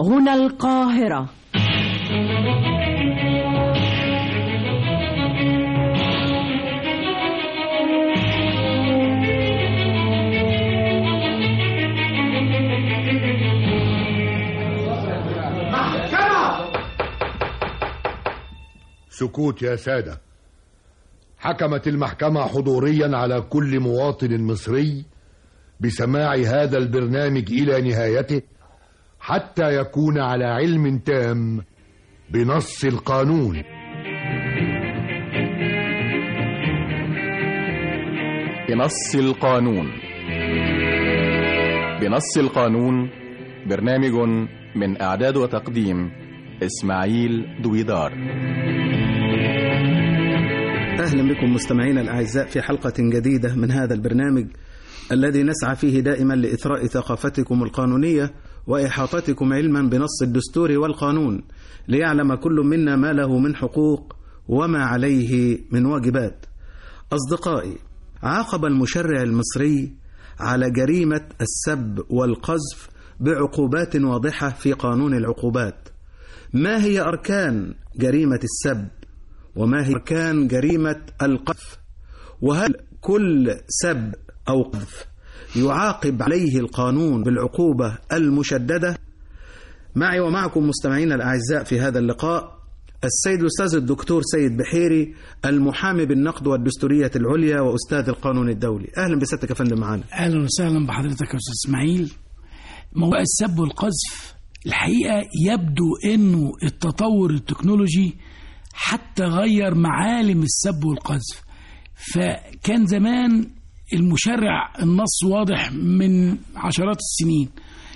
هنا القاهرة سكوت يا سادة حكمت المحكمة حضوريا على كل مواطن مصري بسماع هذا البرنامج إلى نهايته حتى يكون على علم تام بنص القانون بنص القانون بنص القانون برنامج من إعداد وتقديم إسماعيل دويدار أهلا بكم مستمعينا الأعزاء في حلقة جديدة من هذا البرنامج الذي نسعى فيه دائما لإثراء ثقافتكم القانونية وإحاطتكم علما بنص الدستور والقانون ليعلم كل منا ما له من حقوق وما عليه من واجبات أصدقائي عاقب المشرع المصري على جريمة السب والقذف بعقوبات واضحة في قانون العقوبات ما هي أركان جريمة السب وما هي أركان جريمة القذف وهل كل سب أو قذف يعاقب عليه القانون بالعقوبة المشددة معي ومعكم مستمعينا الأعزاء في هذا اللقاء السيد الأستاذ الدكتور سيد بحيري المحامي بالنقد والدستورية العليا وأستاذ القانون الدولي أهلا بسيادتك يا فندم معانا اهلا وسهلا بحضرتك يا استاذ اسماعيل موضوع السب والقذف الحقيقه يبدو انه التطور التكنولوجي حتى غير معالم السب والقذف فكان زمان المشرع النص واضح من عشرات السنين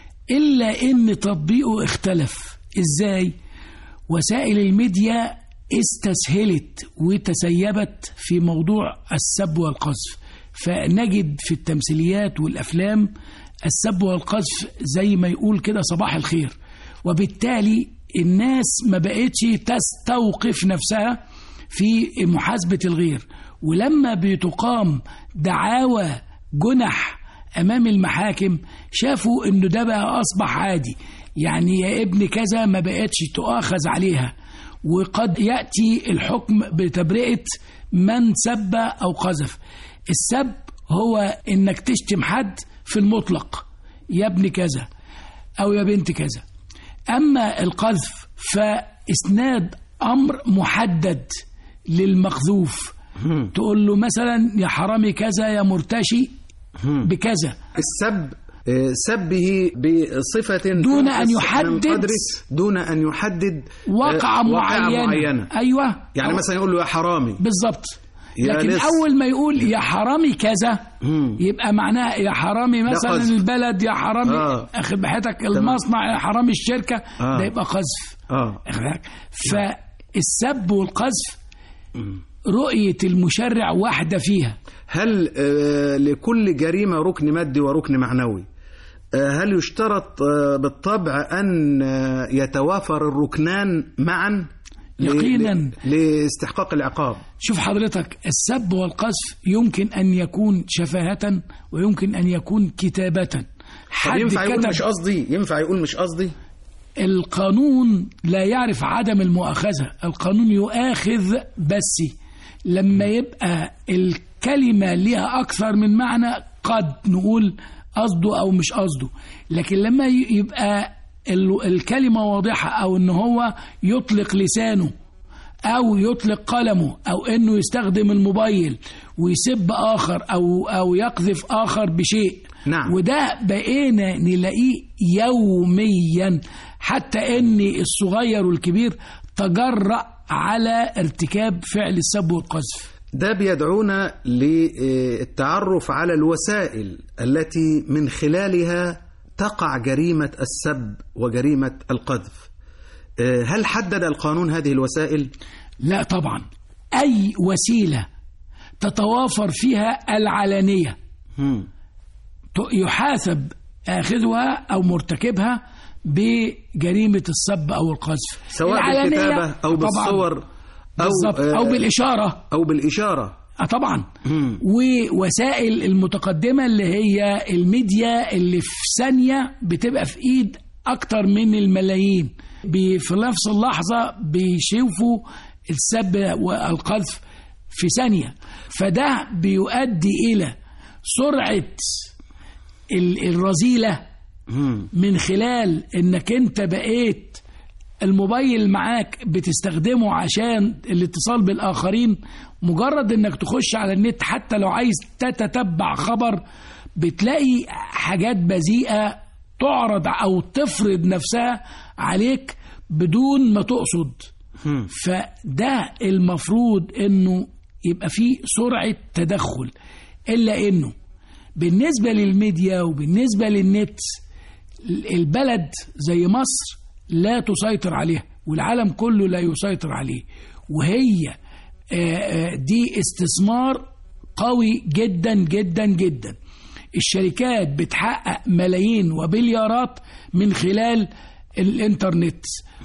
الا ان تطبيقه اختلف ازاي وسائل الميديا استسهلت وتسيبت في موضوع السب والقذف فنجد في التمثيليات والافلام السب والقذف زي ما يقول كده صباح الخير وبالتالي الناس ما بقتش تستوقف نفسها في محاسبة الغير ولما بتقام دعاوى جنح أمام المحاكم شافوا إنه ده بقى أصبح عادي يعني يا ابن كذا ما بقتش تؤاخذ عليها وقد يأتي الحكم بتبرئة من سب أو قذف السب هو إنك تشتم حد في المطلق يا ابن كذا أو يا بنت كذا أما القذف فإسناد أمر محدد للمقذوف تقول له مثلا يا حرامي كذا يا مرتشي بكذا السب آه، سبه بصفة دون أن تنقص من يحدد قدره دون أن يحدد آه، واقعة معينة. معينة أيوة يعني أو- مثلا يقول له يا حرامي بالظبط يا لكن لص. اول ما يقول يا حرامي كذا مم. يبقى معناه يا حرامي مثلا قذف. البلد يا حرامي آه. اخد بحياتك المصنع يا حرامي الشركه آه. ده يبقى قذف اه واخد بالك؟ فالسب والقذف رؤيه المشرع واحده فيها هل آه، لكل جريمة ركن مادي وركن معنوي آه، هل يشترط آه، بالطبع أن آه، يتوافر الركنان معا ل- يقيناً. ل- لاستحقاق العقاب شوف حضرتك السب والقذف يمكن ان يكون شفاهه ويمكن ان يكون كتابه طب حد ينفع يقول كتب مش قصدي ينفع يقول مش قصدي القانون لا يعرف عدم المؤاخذة القانون يؤاخذ بس لما يبقى الكلمة لها أكثر من معنى قد نقول قصده أو مش قصده لكن لما ي- يبقى ال- الكلمة واضحة أو إن هو يطلق لسانه أو يطلق قلمه أو إنه يستخدم الموبايل ويسب آخر أو أو يقذف آخر بشيء نعم. وده بقينا نلاقيه يوميا حتى ان الصغير والكبير تجرأ على ارتكاب فعل السب والقذف ده بيدعونا للتعرف على الوسائل التي من خلالها تقع جريمة السب وجريمة القذف آه، هل حدد القانون هذه الوسائل؟ لا طبعا اي وسيله تتوافر فيها العلانيه مم. ت- يحاسب اخذها او مرتكبها بجريمه السب او القذف سواء العلانية بالكتابة أو طبعاً. بالصور أو بالظبط آه، او بالاشاره أو بالإشارة اه طبعا مم. ووسائل المتقدمه اللي هي الميديا اللي في ثانيه بتبقى في ايد اكتر من الملايين بي- في نفس اللحظه بيشوفوا السب والقذف في ثانيه فده بيؤدي الى سرعه ال- الرذيله من خلال انك انت بقيت الموبايل معاك بتستخدمه عشان الاتصال بالاخرين مجرد انك تخش على النت حتى لو عايز تتتبع خبر بتلاقي حاجات بذيئه تعرض او تفرض نفسها عليك بدون ما تقصد فده المفروض انه يبقى فيه سرعه تدخل الا انه بالنسبه للميديا وبالنسبه للنت البلد زي مصر لا تسيطر عليها والعالم كله لا يسيطر عليه وهي آه، آه، دي استثمار قوي جدا جدا جدا الشركات بتحقق ملايين وبليارات من خلال الانترنت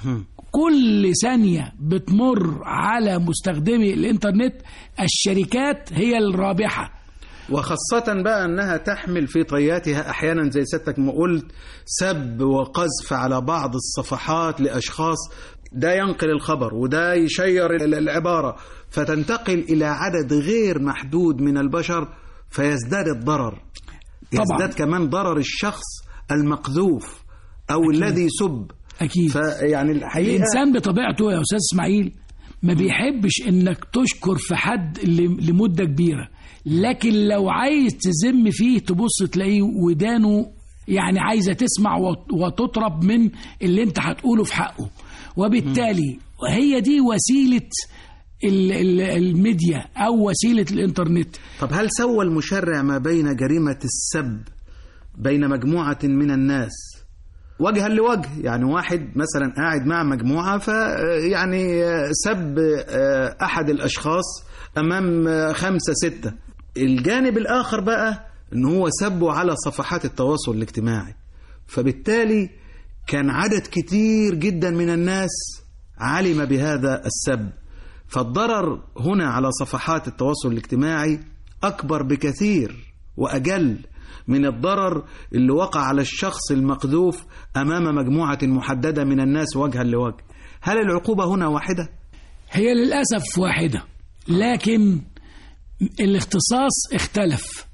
كل ثانية بتمر على مستخدمي الانترنت الشركات هي الرابحة وخاصة بقى أنها تحمل في طياتها أحيانا زي سيادتك ما قلت سب وقذف على بعض الصفحات لأشخاص ده ينقل الخبر وده يشير ال- العبارة فتنتقل إلى عدد غير محدود من البشر فيزداد الضرر طبعاً. يزداد كمان ضرر الشخص المقذوف أو أكيد. الذي سب أكيد فيعني الحقيقة الإنسان بطبيعته يا أستاذ إسماعيل ما بيحبش إنك تشكر في حد ل- لمدة كبيرة لكن لو عايز تذم فيه تبص تلاقيه ودانه يعني عايزة تسمع وت- وتطرب من اللي انت هتقوله في حقه وبالتالي هي دي وسيلة ال- ال- الميديا أو وسيلة الإنترنت طب هل سوى المشرع ما بين جريمة السب بين مجموعة من الناس وجها لوجه يعني واحد مثلا قاعد مع مجموعة ف يعني سب أحد الأشخاص أمام خمسة ستة الجانب الآخر بقى إن هو سبه على صفحات التواصل الاجتماعي فبالتالي كان عدد كتير جدا من الناس علم بهذا السب فالضرر هنا على صفحات التواصل الاجتماعي أكبر بكثير وأجل من الضرر اللي وقع على الشخص المقذوف أمام مجموعة محددة من الناس وجها لوجه هل العقوبة هنا واحدة؟ هي للأسف واحدة لكن الاختصاص اختلف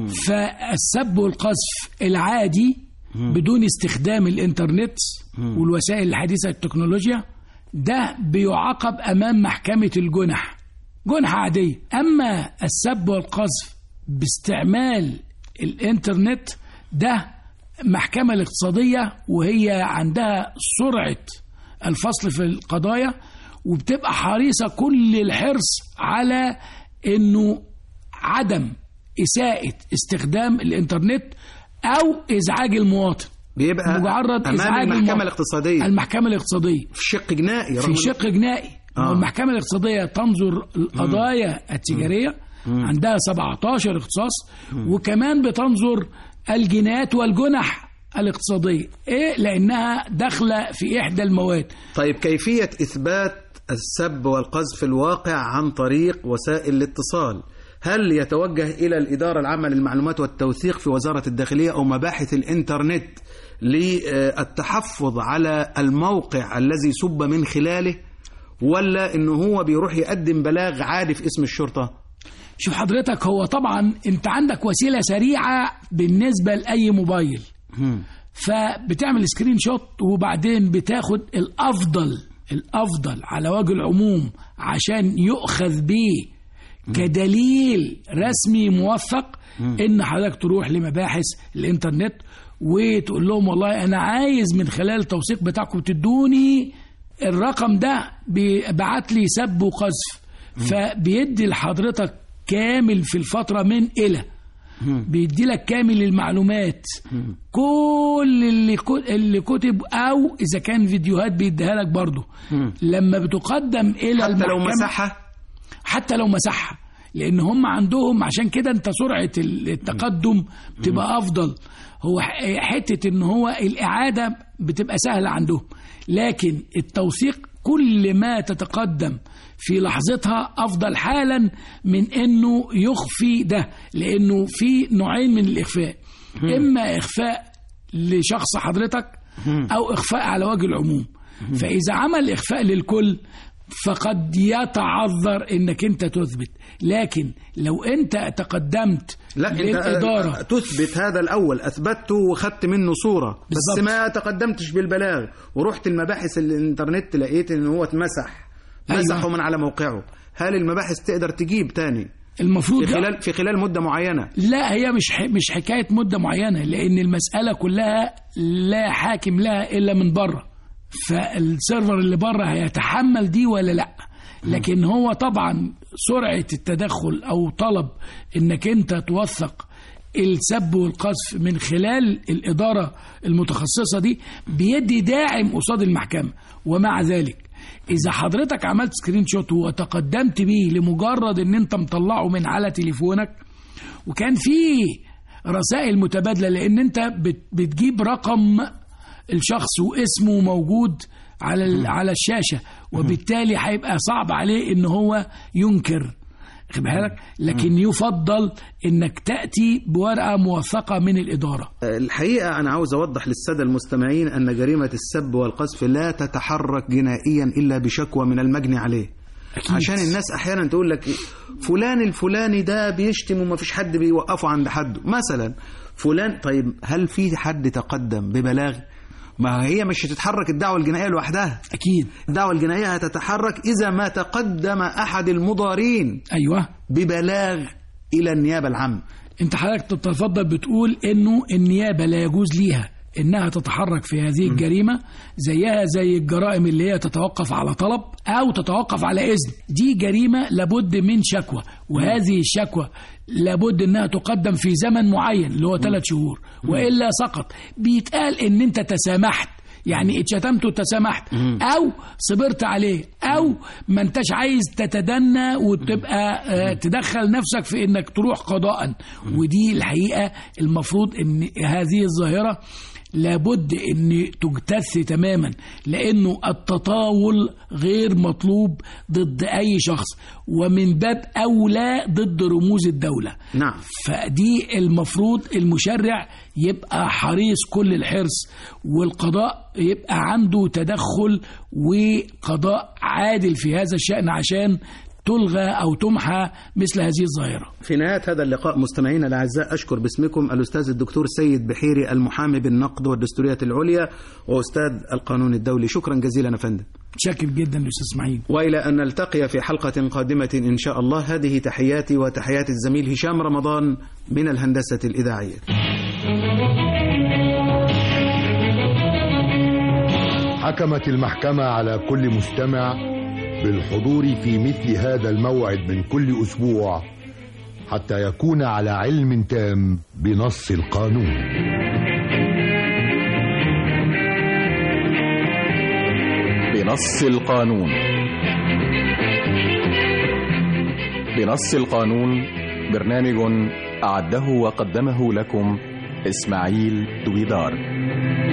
فالسب والقذف العادي بدون استخدام الانترنت والوسائل الحديثة التكنولوجيا ده بيعاقب أمام محكمة الجنح جنحة عادية أما السب والقذف باستعمال الانترنت ده محكمة الاقتصادية وهي عندها سرعة الفصل في القضايا وبتبقى حريصة كل الحرص على انه عدم اساءة استخدام الانترنت او ازعاج المواطن بيبقى مجرد أمام ازعاج المحكمة المواطن. الاقتصادية المحكمة الاقتصادية في شق جنائي في رغم شق جنائي آه. آه. المحكمة الاقتصادية تنظر القضايا التجارية عندها 17 اختصاص وكمان بتنظر الجنايات والجنح الاقتصادية إيه لأنها داخلة في إحدى المواد طيب كيفية إثبات السب والقذف الواقع عن طريق وسائل الاتصال هل يتوجه إلى الإدارة العامة للمعلومات والتوثيق في وزارة الداخلية أو مباحث الإنترنت للتحفظ على الموقع الذي سب من خلاله ولا إنه هو بيروح يقدم بلاغ عادي في اسم الشرطة شوف حضرتك هو طبعا انت عندك وسيله سريعه بالنسبه لاي موبايل فبتعمل سكرين شوت وبعدين بتاخد الافضل الافضل على وجه العموم عشان يؤخذ به كدليل رسمي موثق ان حضرتك تروح لمباحث الانترنت وتقول لهم والله انا عايز من خلال التوثيق بتاعكم تدوني الرقم ده بعت لي سب وقذف فبيدي لحضرتك كامل في الفترة من إلى بيدي لك كامل المعلومات كل اللي كت- اللي كتب او اذا كان فيديوهات بيديها لك برضه لما بتقدم الى حتى لو المحكمة- مسحها حتى لو مسحها لان هم عندهم عشان كده انت سرعه التقدم بتبقى افضل هو ح- حته ان هو الاعاده بتبقى سهله عندهم لكن التوثيق كل ما تتقدم في لحظتها افضل حالا من انه يخفي ده لانه في نوعين من الاخفاء اما اخفاء لشخص حضرتك او اخفاء على وجه العموم فاذا عمل اخفاء للكل فقد يتعذر انك انت تثبت لكن لو انت تقدمت لا انت للاداره تثبت هذا الاول اثبته وخدت منه صوره بس بالظبط. ما تقدمتش بالبلاغ ورحت المباحث الانترنت لقيت ان هو اتمسح أيوة. مسحه من على موقعه هل المباحث تقدر تجيب تاني المفروض في ده- خلال في خلال مده معينه لا هي مش ح- مش حكايه مده معينه لان المساله كلها لا حاكم لها الا من بره فالسيرفر اللي بره هيتحمل دي ولا لا لكن هو طبعا سرعه التدخل او طلب انك انت توثق السب والقذف من خلال الاداره المتخصصه دي بيدي داعم قصاد المحكمه ومع ذلك اذا حضرتك عملت سكرين شوت وتقدمت بيه لمجرد ان انت مطلعه من على تليفونك وكان في رسائل متبادله لان انت بت- بتجيب رقم الشخص واسمه موجود على ال- على الشاشه وبالتالي هيبقى صعب عليه ان هو ينكر خد بالك لكن يفضل انك تاتي بورقه موثقه من الاداره الحقيقة أنا عاوز أوضح للسادة المستمعين أن جريمة السب والقذف لا تتحرك جنائيا إلا بشكوى من المجني عليه أكيد. عشان الناس أحيانا تقول لك فلان الفلاني ده بيشتم وما فيش حد بيوقفه عند حده مثلا فلان طيب هل في حد تقدم ببلاغ ما هي مش هتتحرك الدعوة الجنائية لوحدها اكيد الدعوة الجنائية هتتحرك إذا ما تقدم أحد المضارين ايوه ببلاغ إلى النيابة العامة انت حضرتك تتفضل بتقول انه النيابه لا يجوز ليها انها تتحرك في هذه الجريمه زيها زي الجرائم اللي هي تتوقف على طلب او تتوقف على اذن دي جريمه لابد من شكوى وهذه الشكوى لابد انها تقدم في زمن معين اللي هو ثلاث شهور والا سقط بيتقال ان انت تسامحت يعني اتشتمت وتسامحت او صبرت عليه او ما انتش عايز تتدنى وتبقى آه، تدخل نفسك في انك تروح قضاء ودي الحقيقه المفروض ان هذه الظاهره لابد ان تجتث تماما لانه التطاول غير مطلوب ضد اي شخص ومن باب اولى ضد رموز الدوله نعم فدي المفروض المشرع يبقى حريص كل الحرص والقضاء يبقى عنده تدخل وقضاء عادل في هذا الشأن عشان تلغى أو تمحى مثل هذه الظاهرة في نهاية هذا اللقاء مستمعينا الأعزاء أشكر باسمكم الأستاذ الدكتور سيد بحيري المحامي بالنقد والدستورية العليا وأستاذ القانون الدولي شكرا جزيلا يا فندم شاكر جدا لأستاذ إسماعيل وإلى أن نلتقي في حلقة قادمة إن شاء الله هذه تحياتي وتحيات الزميل هشام رمضان من الهندسة الإذاعية حكمت المحكمة على كل مستمع بالحضور في مثل هذا الموعد من كل أسبوع حتى يكون على علم تام بنص القانون بنص القانون بنص القانون برنامج أعده وقدمه لكم إسماعيل دويدار